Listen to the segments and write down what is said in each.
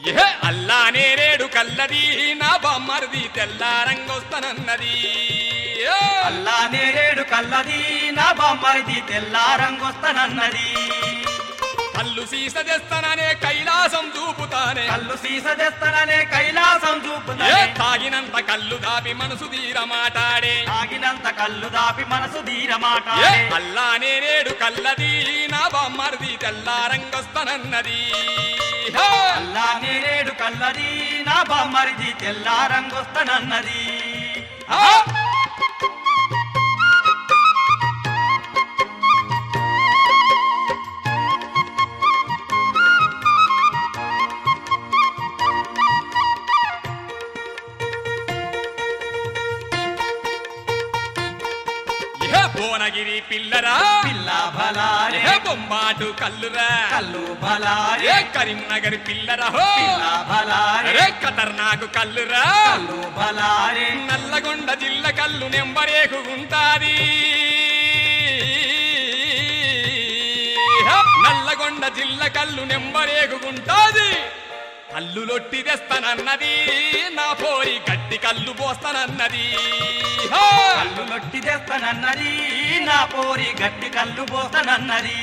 ఏ అల్లా నేరేడు కల్లది నా బామ్మరిది తెల్లారంగొస్తానన్నది ఏ! అల్లా నేరేడు కల్లది నా బామ్మరిది తెల్ల రంగొస్తానన్నది కల్లు సీస తెస్తాననే కైలాసం చూపుతానే కల్లు సీస తెస్తాననే కైలాసం ఏ చూపుతానే తాగినంత కల్లు దాపి మనసు తీర మాటాడే తాగినంత కళ్ళు దాపి మనసు ఏ ధీరమాట అల్లా నేరేడు కల్లది నా బామ్మరిది తెల్లారంగొస్తానన్నది హే! అల్లా నేరేడు కల్లది నా బామ్మరిది తెల్ల రంగొస్తానన్నది ఆ! ఏ భువనగిరి పిల్లరా పిల్ల బలారే ఏ బొంబాటు కల్లురా కల్లు బలారే ఏ కరీంనగర్ పిల్లరా హో పిల్ల బలారే రే ఖతర్నాకు కల్లురా కల్లు బలారే నల్లగొండ జిల్ల కల్లు నెంబరేకు ఉంటాది నల్లగొండ జిల్ల కల్లు నెంబరేగుంటాది కల్లు లొట్టి తెస్తానన్నది నా పోరి గట్టి కల్లు పోస్తానన్నది హా! కల్లు లొట్టి తెస్తానన్నది నా పోరి గట్టి కల్లు పోతానన్నది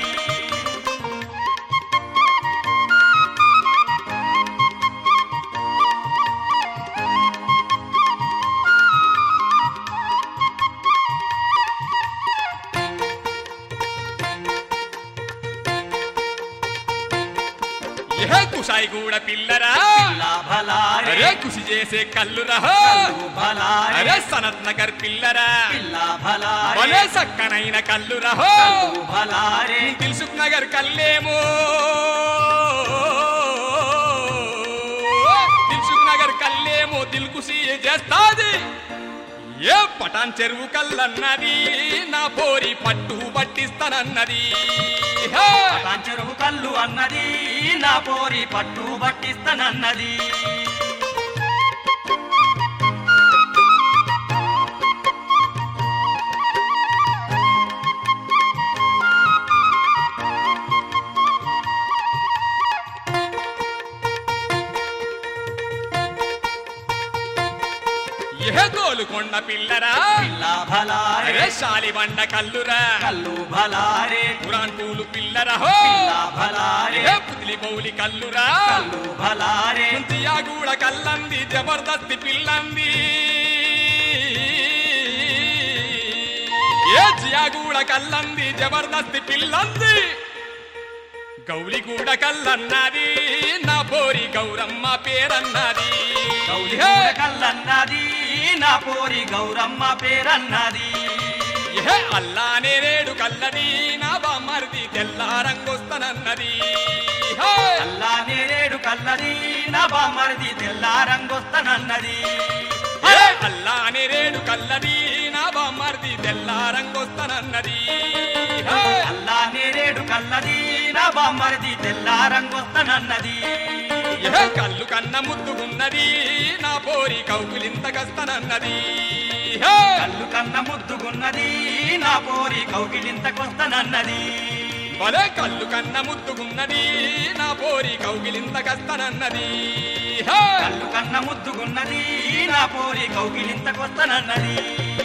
ఏ కుషాయి కూడా పిల్లరా పిల్ల బలారే అరే కృషి చేసే కల్లురా కల్లు బలారే అరే సనత్ నగర్ పిల్లరా పిల్ల బలారే భలే సక్కనైన కల్లురా హో కల్లు బలారే దిల్సుఖ్ నగర్ కల్లేమో దిల్సుఖ్ నగర్ కల్లేమో దిల్కుసి చేస్తాది ఏ పటాన్ చెరువు కల్లన్నది నా పోరి పట్టు పట్టిస్తానన్నది హే! చెరువు కల్లు అన్నది నా పోరి పట్టు పట్టిస్తానన్నది ఏ గోలుకొండ పిల్లరా పిల్ల బలారే అరే శాలిబండ కల్లురా కల్లు బలారే పురాన్ పూలు పిల్లరా హో పిల్ల బలారే ఏ పుతిలి బౌలి కల్లురా కల్లు బలారే కుంతియాగూడ కల్లంది జబర్దస్తి పిల్లంది ఏ జియాగూడ కల్లంది జబర్దస్తి పిల్లంది గౌరిగూడ కల్లన్నది నా పోరి గౌరమ్మ పేరన్నది గౌరీ కల్లన్నది నా పోరి గౌరమ్మ పేరన్నది ఏ అల్లా నేరేడు కల్లది నా బామ్మరిది తెల్లారంగొస్తానన్నది హే! అల్లా నేరేడు కల్లది నా బామ్మరిది తెల్ల రంగొస్తానన్నది ఏ అల్లా నేరేడు కల్లది నా బామ్మరిది తెల్లారంగొస్తానన్నది హే! అల్లా నేరేడు కల్లది నా బామ్మరిది తెల్ల రంగొస్తానన్నది ఏ కళ్ళు కన్న ముద్దుగున్నది నా పోరి కౌకులింతకస్తనన్నది హే! కళ్ళు కన్న ముద్దుగున్నది నా పోరి కౌగిలింతకొస్తానన్నది భలే కళ్ళు కన్న ముద్దుగున్నది నా పోరి కౌగిలింతకస్తనన్నది హే! కళ్ళు కన్న ముద్దుగున్నది నా పోరి కౌగిలింతకొస్తానన్నది